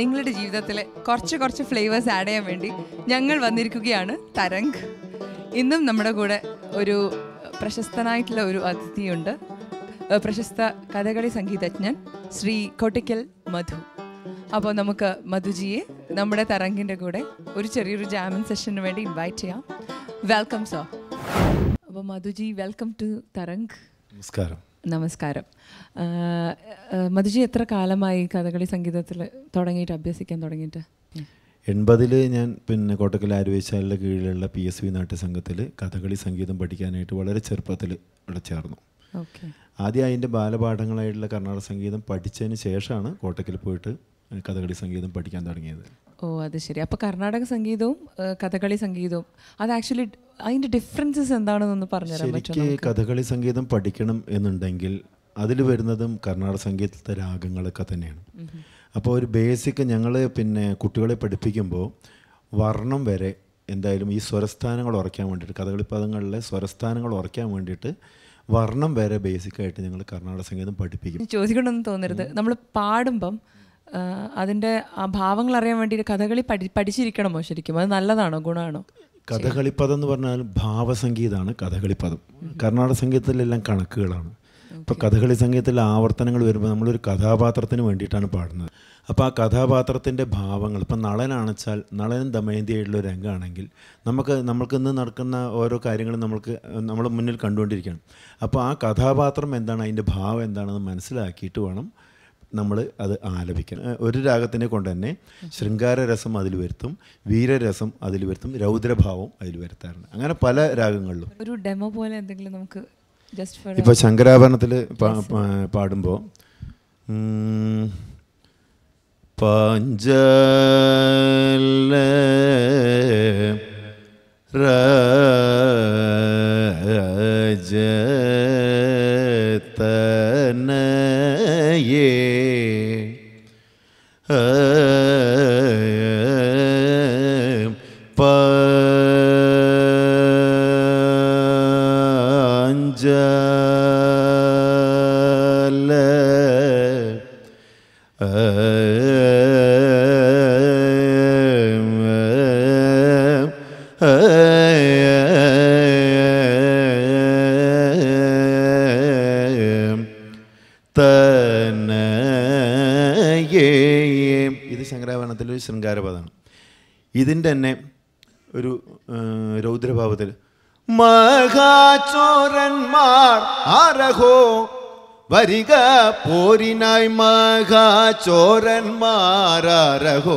നിങ്ങളുടെ ജീവിതത്തിൽ കുറച്ച് കുറച്ച് ഫ്ലേവേഴ്സ് ആഡ് ചെയ്യാൻ വേണ്ടി ഞങ്ങൾ വന്നിരിക്കുകയാണ് തരംഗ് ഇന്നും നമ്മുടെ കൂടെ ഒരു പ്രശസ്തനായിട്ടുള്ള ഒരു അതിഥിയുണ്ട് ഏഹ് പ്രശസ്ത കഥകളി സംഗീതജ്ഞൻ ശ്രീ കൊട്ടിക്കൽ മധു അപ്പോൾ നമുക്ക് മധുജിയെ നമ്മുടെ തരംഗിൻ്റെ കൂടെ ഒരു ചെറിയൊരു ജാമിൻ സെഷന് വേണ്ടി ഇൻവൈറ്റ് ചെയ്യാം വെൽക്കം സോ അപ്പോൾ മധുജി വെൽക്കം ടു തരംഗ് നമസ്കാരം നമസ്കാരം ആ, ആ, മധുജി എത്ര കാലമായി കഥകളി സംഗീതത്തിൽ തുടങ്ങിയിട്ട് അഭ്യസിക്കാൻ തുടങ്ങിയിട്ട് എൺപതിൽ ഞാൻ പിന്നെ കോട്ടക്കൽ ആര്യവൈശാലിൻ്റെ കീഴിലുള്ള പി എസ് വി നാട്യസംഘത്തിൽ കഥകളി സംഗീതം പഠിക്കാനായിട്ട് വളരെ ചെറുപ്പത്തിൽ ഇവിടെ ചേർന്നു ഓക്കെ ആദ്യം അതിൻ്റെ ബാലപാഠങ്ങളായിട്ടുള്ള കർണാടക സംഗീതം പഠിച്ചതിന് ശേഷമാണ് കോട്ടക്കൽ പോയിട്ട് കഥകളി സംഗീതം പഠിക്കാൻ തുടങ്ങിയത് ഓ അത് ശരി അപ്പോൾ കർണാടക സംഗീതവും ആ, കഥകളി സംഗീതവും അത് ആക്ച്വലി അതിൻ്റെ ഡിഫറൻസസ് എന്താണെന്നൊന്ന് പറഞ്ഞുതരാൻ പറ്റുമോ ശരിക്ക് കഥകളി സംഗീതം പഠിക്കണം എന്നുണ്ടെങ്കിൽ അതിൽ വരുന്നതും കർണാടക സംഗീതത്തിലെ രാഗങ്ങളൊക്കെ തന്നെയാണ് അപ്പോൾ ഒരു ബേസിക് ഞങ്ങൾ പിന്നെ കുട്ടികളെ പഠിപ്പിക്കുമ്പോൾ വർണ്ണം വരെ എന്തായാലും ഈ സ്വരസ്ഥാനങ്ങൾ ഉറയ്ക്കാൻ വേണ്ടിയിട്ട് കഥകളി പദങ്ങളിലെ സ്വരസ്ഥാനങ്ങൾ ഉറയ്ക്കാൻ വേണ്ടിയിട്ട് വർണ്ണം വരെ ബേസിക്കായിട്ട് ഞങ്ങൾ കർണാടക സംഗീതം പഠിപ്പിക്കും ചോദിക്കണമെന്ന് തോന്നരുത് നമ്മൾ പാടുമ്പം ആ, അതിൻ്റെ ആ ഭാവങ്ങൾ അറിയാൻ വേണ്ടിയിട്ട് കഥകളി പഠി പഠിച്ചിരിക്കണമോ ശരിക്കും അത് നല്ലതാണോ ഗുണമാണോ കഥകളിപ്പദം എന്ന് പറഞ്ഞാൽ ഭാവസംഗീതമാണ് കഥകളിപ്പദം കർണാടക സംഗീതത്തിലെല്ലാം കണക്കുകളാണ് ഇപ്പോൾ കഥകളി സംഗീതത്തിൽ ആവർത്തനങ്ങൾ വരുമ്പോൾ നമ്മളൊരു കഥാപാത്രത്തിന് വേണ്ടിയിട്ടാണ് പാടുന്നത് അപ്പോൾ ആ കഥാപാത്രത്തിൻ്റെ ഭാവങ്ങൾ ഇപ്പം നളനാണെച്ചാൽ നളനും ദമയന്തിയായിട്ടുള്ള ഒരു രംഗമാണെങ്കിൽ നമുക്ക് നമ്മൾക്ക് ഇന്ന് നടക്കുന്ന ഓരോ കാര്യങ്ങളും നമ്മൾക്ക് നമ്മൾ മുന്നിൽ കണ്ടുകൊണ്ടിരിക്കണം അപ്പോൾ ആ കഥാപാത്രം എന്താണ് അതിൻ്റെ ഭാവം എന്താണെന്ന് മനസ്സിലാക്കിയിട്ട് വേണം നമ്മൾ അത് ആലപിക്കാൻ ഏഹ് ഒരു രാഗത്തിനെ കൊണ്ട് തന്നെ ശൃംഗാരരസം അതിൽ വരുത്തും വീരരസം അതിൽ വരുത്തും രൗദ്രഭാവം അതിൽ വരുത്താറുണ്ട് അങ്ങനെ പല രാഗങ്ങളിലും ഒരു ഡെമോ പോലെ എന്തെങ്കിലും നമുക്ക് ജസ്റ്റ് ഫോർ ഇപ്പോൾ ശങ്കരാഭരണത്തിൽ പാടുമ്പോൾ പാഞ്ചല രജതനയേ പാഞ്ചല ഇത് ശങ്കരാഭരണത്തിലെ ഒരു ശൃംഗാരപദമാണ് ഇതിൻ്റെ തന്നെ ഒരു ആ, രൗദ്രഭാവത്തിൽ മഹാചോരന്മാർ ആരഹോ വരിക പോരിനായി മഹാചോരന്മാരഹോ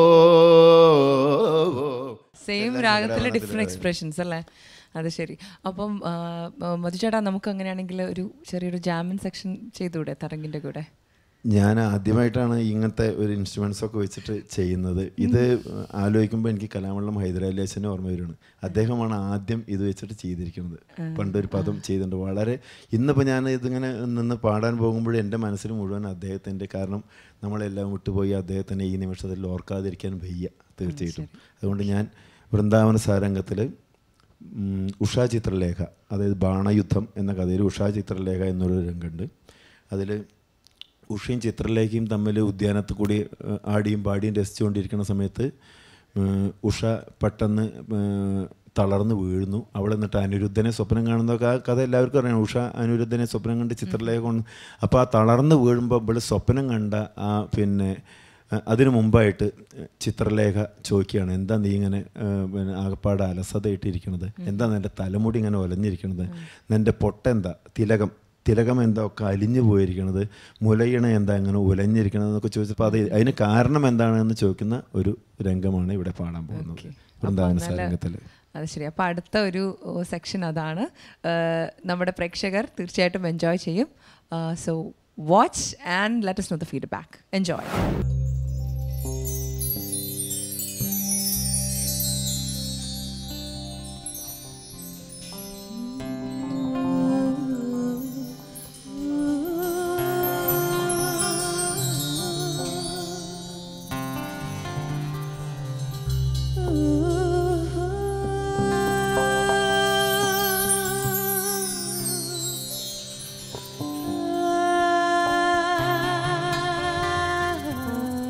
സെയിം രാഗത്തിൽ ഡിഫറെൻറ്റ് എക്സ്പ്രഷൻസ് അല്ലേ അത് ശരി അപ്പം ആ, ആ, മധുചേട്ടാ നമുക്ക് അങ്ങനെയാണെങ്കിൽ ഒരു ചെറിയൊരു ജാമിൻ സെക്ഷൻ ചെയ്തുകൂടെ തരംഗിൻ്റെ കൂടെ ഞാൻ ആദ്യമായിട്ടാണ് ഇങ്ങനത്തെ ഒരു ഇൻസ്ട്രുമെൻസ് ഒക്കെ വെച്ചിട്ട് ചെയ്യുന്നത് ഇത് ആലോചിക്കുമ്പോൾ എനിക്ക് കലാമണ്ഡലം ഹൈദരാലി അച്ഛനെ ഓർമ്മ വരുന്നു അദ്ദേഹമാണ് ആദ്യം ഇത് വെച്ചിട്ട് ചെയ്തിരിക്കുന്നത് പണ്ടൊരു പദം ചെയ്തിട്ടുണ്ട് വളരെ ഇന്നിപ്പോൾ ഞാൻ ഇതിങ്ങനെ നിന്ന് പാടാൻ പോകുമ്പോൾ എൻ്റെ മനസ്സിൽ മുഴുവൻ അദ്ദേഹത്തിൻ്റെ കാരണം നമ്മളെല്ലാം വിട്ടുപോയി അദ്ദേഹത്തിനെ ഈ നിമിഷത്തിൽ ഓർക്കാതിരിക്കാൻ വയ്യ തീർച്ചയായിട്ടും അതുകൊണ്ട് ഞാൻ വൃന്ദാവന സാരംഗത്തിൽ ഉം, ഉഷാ ചിത്രലേഖ അതായത് ബാണയുദ്ധം എന്ന കഥയിൽ ഉഷാ ചിത്രലേഖ എന്നൊരു രംഗമുണ്ട് അതിൽ ഉഷയും ചിത്രലേഖയും തമ്മിൽ ഉദ്യാനത്ത് കൂടി ഏഹ്, ആടിയും പാടിയും രസിച്ചുകൊണ്ടിരിക്കുന്ന സമയത്ത് ഏഹ്, ഉഷ പെട്ടെന്ന് ഏഹ്, തളർന്ന് വീഴുന്നു അവൾ എന്നിട്ട് അനിരുദ്ധനെ സ്വപ്നം കാണുന്നതൊക്കെ ആ കഥ എല്ലാവർക്കും അറിയാം ഉഷ അനിരുദ്ധനെ സ്വപ്നം കണ്ട് ചിത്രലേഖ കൊണ്ട് അപ്പോൾ ആ തളർന്ന് വീഴുമ്പോൾ ഇവൾ സ്വപ്നം കണ്ട ആ പിന്നെ അഹ് അതിനു മുമ്പായിട്ട് ചിത്രലേഖ ചോദിക്കുകയാണ് എന്താ നീ ഇങ്ങനെ ഏഹ്, പിന്നെ ആകപ്പാട് അലസതയിട്ടിരിക്കുന്നത് എന്താ നിൻ്റെ തലമുടി ഇങ്ങനെ ഒലഞ്ഞിരിക്കുന്നത് നിൻ്റെ പൊട്ടെന്താ തിലകം തിലകം എന്താ ഒക്കെ അലിഞ്ഞു പോയിരിക്കണത് മുലയിണ എന്താ ഇങ്ങനെ ഉലഞ്ഞിരിക്കണത് എന്നൊക്കെ ചോദിച്ചപ്പോൾ അത് അതിന് കാരണം എന്താണെന്ന് ചോദിക്കുന്ന ഒരു രംഗമാണ് ഇവിടെ പാടാൻ പോകുന്നത് വൃന്ദാവന സാരംഗത്തിൽ അത് ശരി അപ്പോൾ അടുത്ത ഒരു സെക്ഷൻ അതാണ് ഏഹ്, നമ്മുടെ പ്രേക്ഷകർ തീർച്ചയായിട്ടും എൻജോയ് ചെയ്യും so watch and let us know the feedback enjoy Ah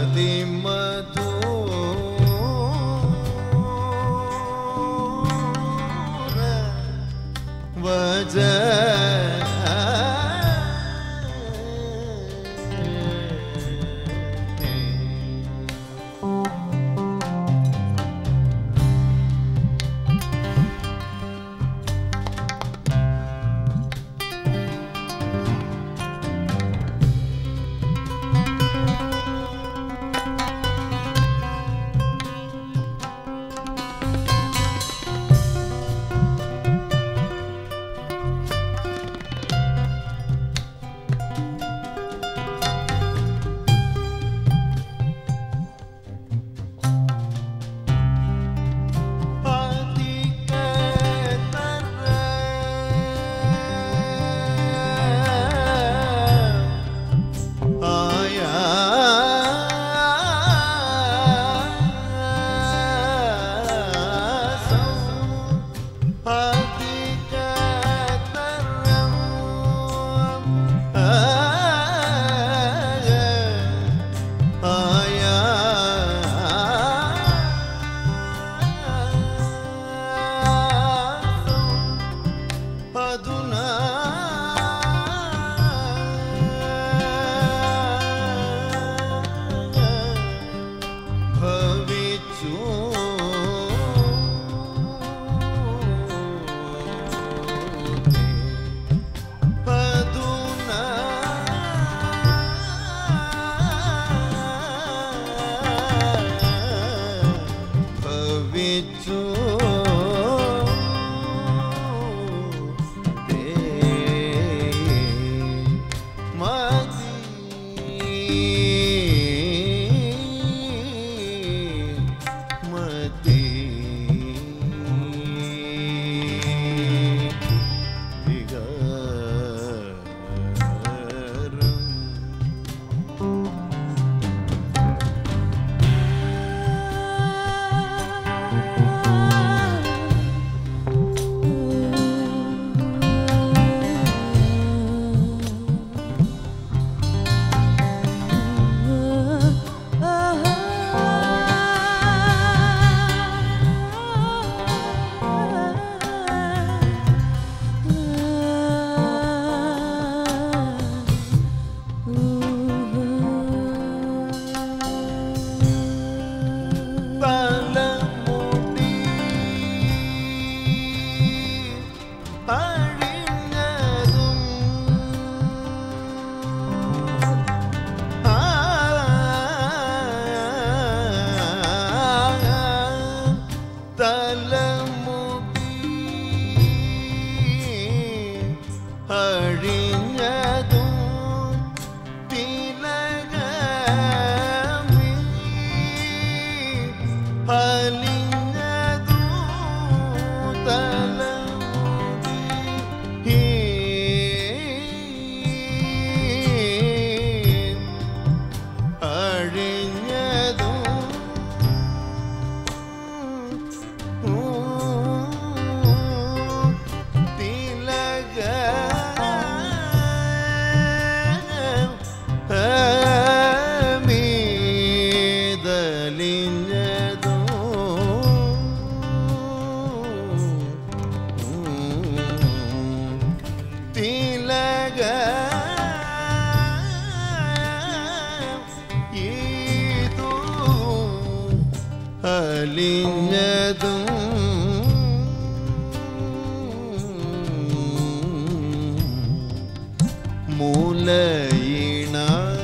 മൂലയിണ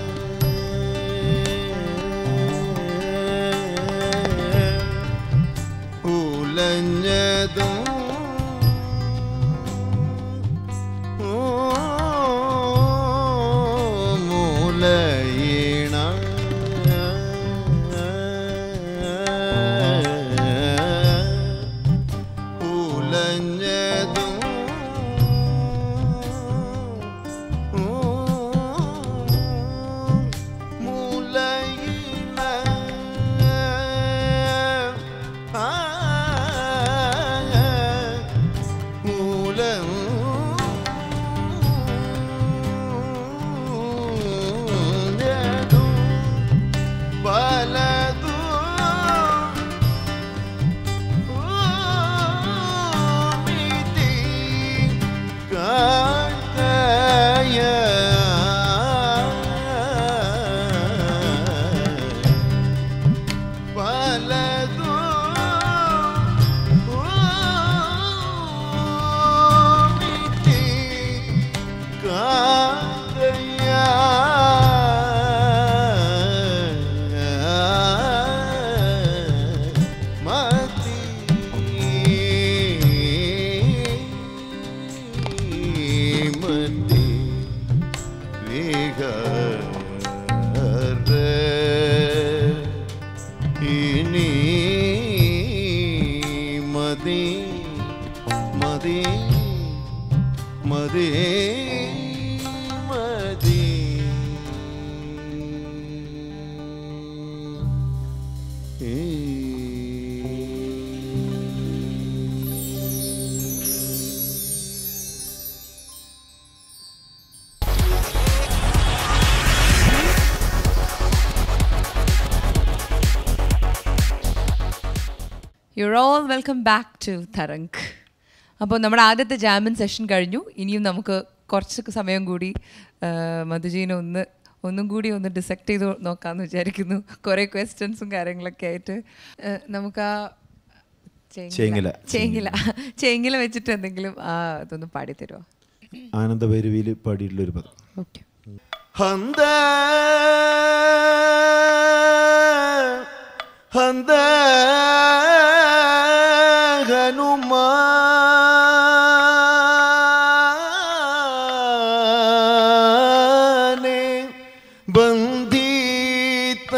ഉലഞ്ഞതും മൂലയിണ ഉലഞ്ഞതും മൂലയിണ ആ മതി മതി മതി you're all welcome back to Tarang അപ്പോൾ നമ്മുടെ ആദ്യത്തെ ജാമിൻ സെഷൻ കഴിഞ്ഞു ഇനിയും നമുക്ക് കുറച്ച് സമയം കൂടി ആ, മധുജീനെ ഒന്ന് ഒന്നും കൂടി ഒന്ന് ഡിസെക്ട് ചെയ്ത് നോക്കാമെന്ന് വിചാരിക്കുന്നു കുറേ ക്വസ്റ്റ്യൻസും കാര്യങ്ങളൊക്കെ ആയിട്ട് ആ, നമുക്ക് ആ ചേങ്ങില. ചേങ്ങില ചേങ്ങില വെച്ചിട്ട് എന്തെങ്കിലും ആ ഇതൊന്ന് പാടിത്തരുമോ ആനന്ദഭൈരവിയിൽ പാടിയിട്ടുള്ള ഒരു പദം ഓക്കെ ഹന്ത ഹന്ത ഹനുമാനെ ബന്ധിത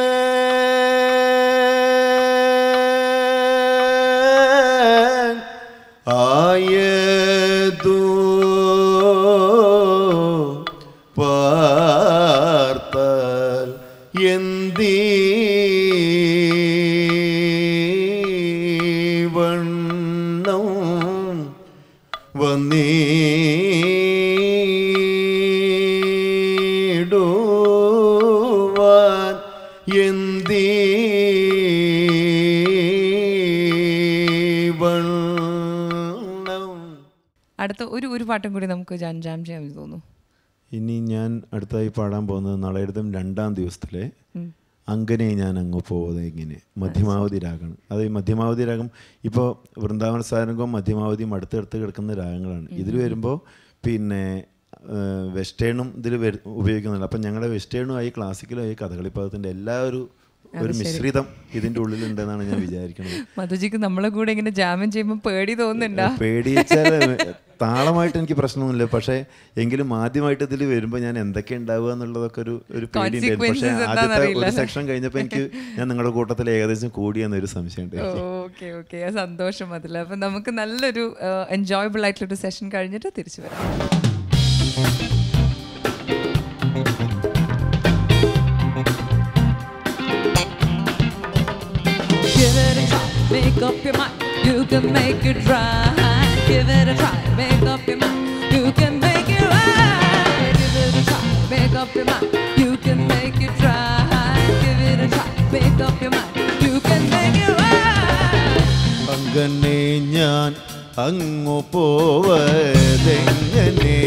ആയതു പാർത്താൽ എന്തി വണ്ണം വന്നിടുവാൻ എന്തി വണ്ണം അടുത്ത ഒരു ഒരു പാട്ടും കൂടി നമുക്ക് ജാൻ ജാം ചെയ്യാമെന്ന് തോന്നുന്നു ഇനി ഞാൻ അടുത്തായി പാടാൻ പോകുന്നത് നളയടുത്തം രണ്ടാം ദിവസത്തിലെ അങ്ങനെ ഞാൻ അങ്ങ് പോകുന്നത് ഇങ്ങനെ മധ്യമാവധി രാഗമാണ് അത് ഈ മധ്യമാവധി രാഗം ഇപ്പോൾ വൃന്ദാവന സാരംഗവും മധ്യമാവധിയും അടുത്തടുത്ത് കിടക്കുന്ന രാഗങ്ങളാണ് ഇതിൽ വരുമ്പോൾ പിന്നെ വെസ്റ്റേണും ഇതിൽ ഉപയോഗിക്കുന്നില്ല അപ്പം ഞങ്ങളുടെ വെസ്റ്റേണുമായി ക്ലാസിക്കലുമായി കഥകളിപ്പദത്തിൻ്റെ എല്ലാ ഒരു ഒരു മിശ്രിതം ഇതിൻ്റെ ഉള്ളിലുണ്ടെന്നാണ് ഞാൻ വിചാരിക്കുന്നത് മധുജിക്ക് നമ്മളെ കൂടെ ഇങ്ങനെ ജാമ്യം ചെയ്യുമ്പോൾ പേടി തോന്നുന്നുണ്ടാ പേടിച്ചാൽ താളമായിട്ട് എനിക്ക് പ്രശ്നമൊന്നുമില്ല പക്ഷേ എങ്കിലും ആദ്യമായിട്ട് ഇതിൽ വരുമ്പോൾ ഞാൻ എന്തൊക്കെ ഉണ്ടാവുക എന്നുള്ളതൊക്കെ ഒരു ഒരു പേടിയുണ്ടായിരുന്നു പക്ഷേ Consequences ആദ്യത്തെ എന്താണെന്നറിയില്ല. ഒരു സെക്ഷൻ കഴിഞ്ഞപ്പോൾ എനിക്ക് ഞാൻ നിങ്ങളുടെ കൂട്ടത്തിൽ ഏകദേശം കൂടിയെന്നൊരു സംശയമുണ്ട് ഓക്കെ ഓക്കെ സന്തോഷം അതിൽ അപ്പം നമുക്ക് നല്ലൊരു എൻജോയബിൾ ആയിട്ടുള്ളൊരു സെഷൻ കഴിഞ്ഞിട്ട് തിരിച്ചു വരാം Give it a try, make up your mind. You can make it right. Give it a try, make up your mind. You can make it right. Give it a try, make up your mind. You can make it right. Give it a try, make up your mind. You can make it right. അങ്ങനെ ഞാൻ അങ്ങു പോവതെങ്ങനെ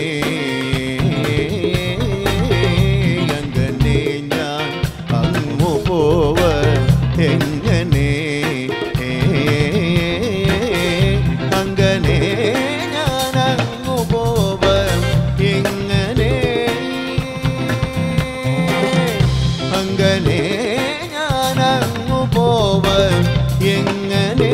അങ്ങനെ ഞാൻ അങ്ങു പോവ എങ്ങനെ അങ്ങനെ ഞാൻ അങ്ങു പോവ എങ്ങനെ അങ്ങനെ ഞാൻ അങ്ങു പോവ എങ്ങനെ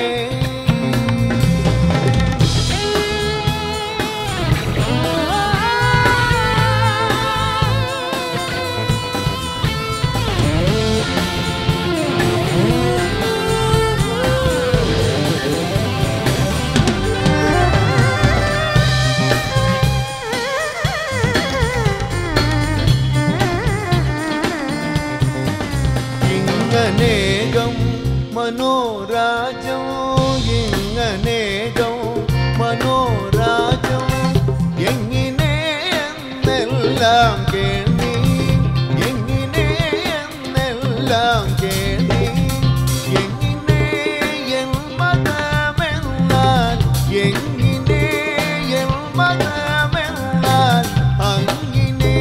ഇങ്ങനേകം മനോരാജം ഇങ്ങനേകം മനോരാജം എങ്ങനെ എന്നെല്ലാം കേണി എങ്ങനെ എന്നെല്ലാം കേണി എങ്ങനെ എൻ മതമെന്നാൽ എങ്ങനെ എൻ മതമെന്നാൽ അങ്ങിനെ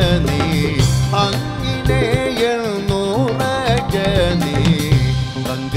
നൂറജനീ അങ്ങിനെ നൂറജനീ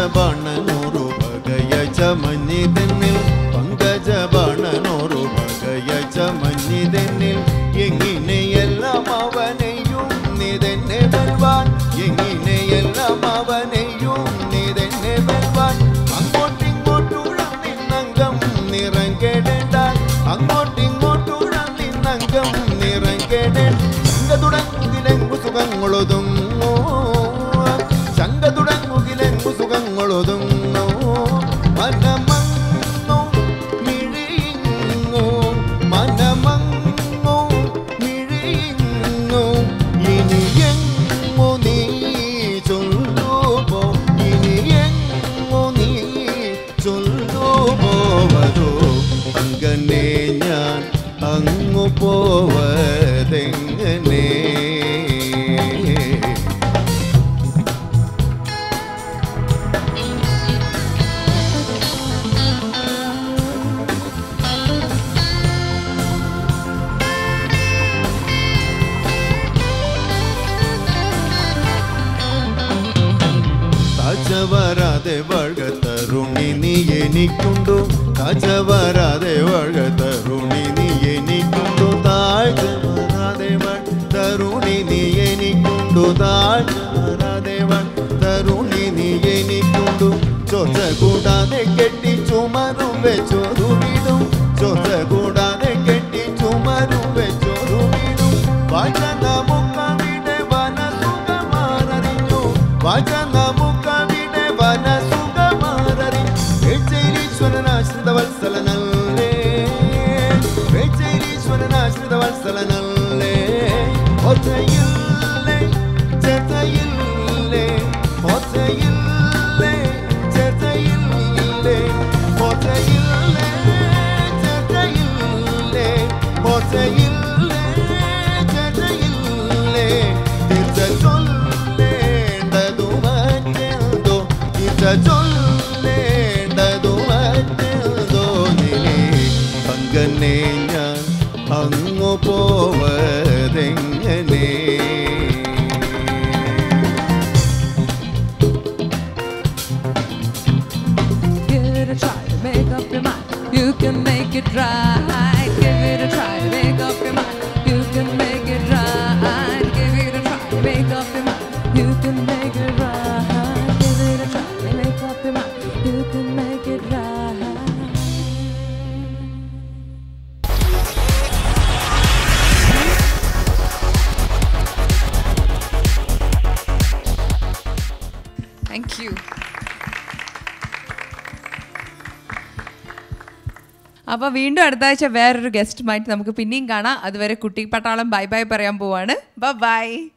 പങ്കജബാണനൂറു പകയച്ച മഞ്ഞിതെന്നിൽ പങ്കജബാണനൂറു പകയച്ച മഞ്ഞിതെന്നിൽ എങ്ങനെയെല്ലാം അവനെയും നിതെന്നെ വെൽവാൻ എങ്ങനെയെല്ലാം അവനെയും നിതെന്നെ വെൽവാൻ അങ്ങോട്ടിങ്ങോട്ടുഴം നിന്നംഗം നിറങ്കെടേണ്ട അങ്ങോട്ടിങ്ങോട്ടുഴം നിന്നംഗം നിറങ്കെടേ ശങ്ക തുടങ്ങുകിലെങ്കു സുഖങ്ങളൊതുങ്ങോ ശങ്ക തുടങ്ങുകിലെങ്കു സുഖങ്ങളൊതുങ്ങോ മനമങ്ങോ മിഴിങ്ങോ മനമങ്ങോ മിഴിങ്ങോ ഇനി എങ്ങോ നീ ചൊല്ലുപോ ഇനി എങ്ങോ നീ ചൊല്ലുപോവതോ അങ്ങനെ ഞാൻ അങ്ങു പോവതെങ്ങനെ താജവരാതെ വഴ തരുണി നീ എനിക്കുണ്ടോ താജവരാതെ വഴ തരുണി നീ എനിക്കുണ്ടോ താഴ്ചവരാതെ വഴ തരുണി നീ എനിക്കുണ്ടോ താഴ്ചവരാതെ വഴ തരുണി നീ എനിക്കുണ്ടോ ചോച്ച കൂടാതെ കെട്ടി ചുമരും വെച്ചോരു വീടും ചോച്ച കൂടാതെ കെട്ടി ചുമരും വെച്ചോരു വീടും വചന മുഖവിടെ വനസുഖമാരറിഞ്ഞു വചന മുഖവിടെ വനസുഖമാരറിഞ്ഞു വേച്ചൈരീശ്വരനാശ്രിത വത്സലനല്ലേ വേച്ചൈരീശ്വരനാശ്രിത വത്സലനല്ലേ ഒറ്റയില്ലേ ചേർത്തയില്ലേ ഒറ്റയില്ലേ ചേർത്തയില്ലേ ഒറ്റയില്ലേ ചേർത്തയില്ലേ ഒറ്റയില്ലേ ചേർത്തയില്ലേ തിരിച്ച ചൊല്ലേണ്ടതു മറ്റെന്തോ തിരിച്ച ചൊല്ലേണ്ടതു മറ്റെന്തോ നിലേ അങ്ങനെ ഞാൻ അങ്ങു പോവതെങ്ങനെ Give it a try to make up your mind. You can make it right. Give it a try to make up your mind. You can make it right. Give it a try to make up your mind. You can make it right. Give it a try to make up your mind. You can make it right. Thank you അപ്പോൾ വീണ്ടും അടുത്ത ആഴ്ച വേറൊരു ഗസ്റ്റുമായിട്ട് നമുക്ക് പിന്നെയും കാണാം അതുവരെ കുട്ടി പട്ടാളം ബൈ ബൈ പറയാൻ പോവാണ് ബൈ